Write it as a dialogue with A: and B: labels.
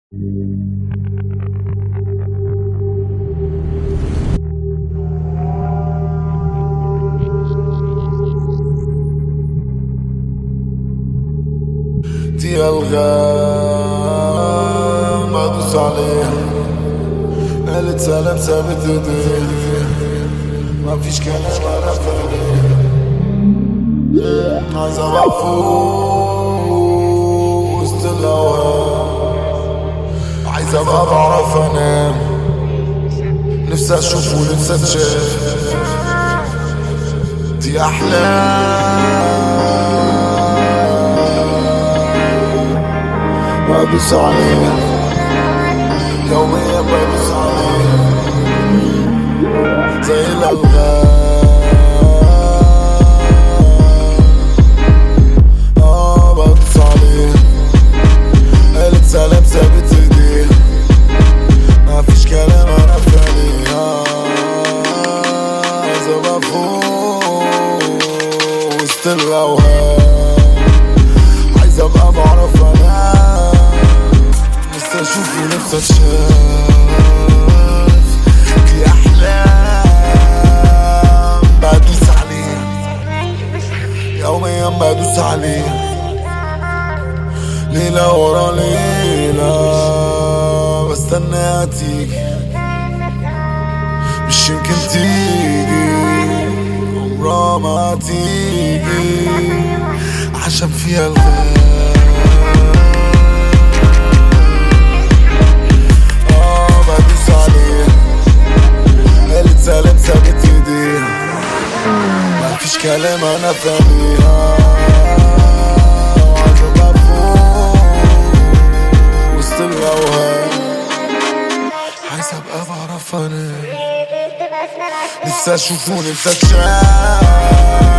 A: دي الغام بدوس عليها قالت سلام سابت ايديها ما فيش كلام انا فاهم عايز ابقى فوق وسط الاوهام عايز ابقى بعرف انام نفسي اشوف ونفسي اتشاف دي احلام بدوس عليها يوميا بدوس عليها زي الالغام اه بدوس عليها قالت سلام سابت ايديها مفيش كلام انا فاهمها عايز ابقى فوق وسط الاوهام عايز ابقى بعرف انام نفسي اشوف ونفسي اتشاف دي احلام بدوس عليها يوميا بدوس عليها ليلة ورا ليلة بستناها تيجي مش يمكن تيجي عمرها ما تيجي عشان فيها الغاب اه بدوس عليها قالت سلام سابت ايديها مفيش كلام انا فاهمها وعايز ابقى فوق وسط الاوهام عايز ابقى بعرف انام نفسي اشوف ونفسي اتشاف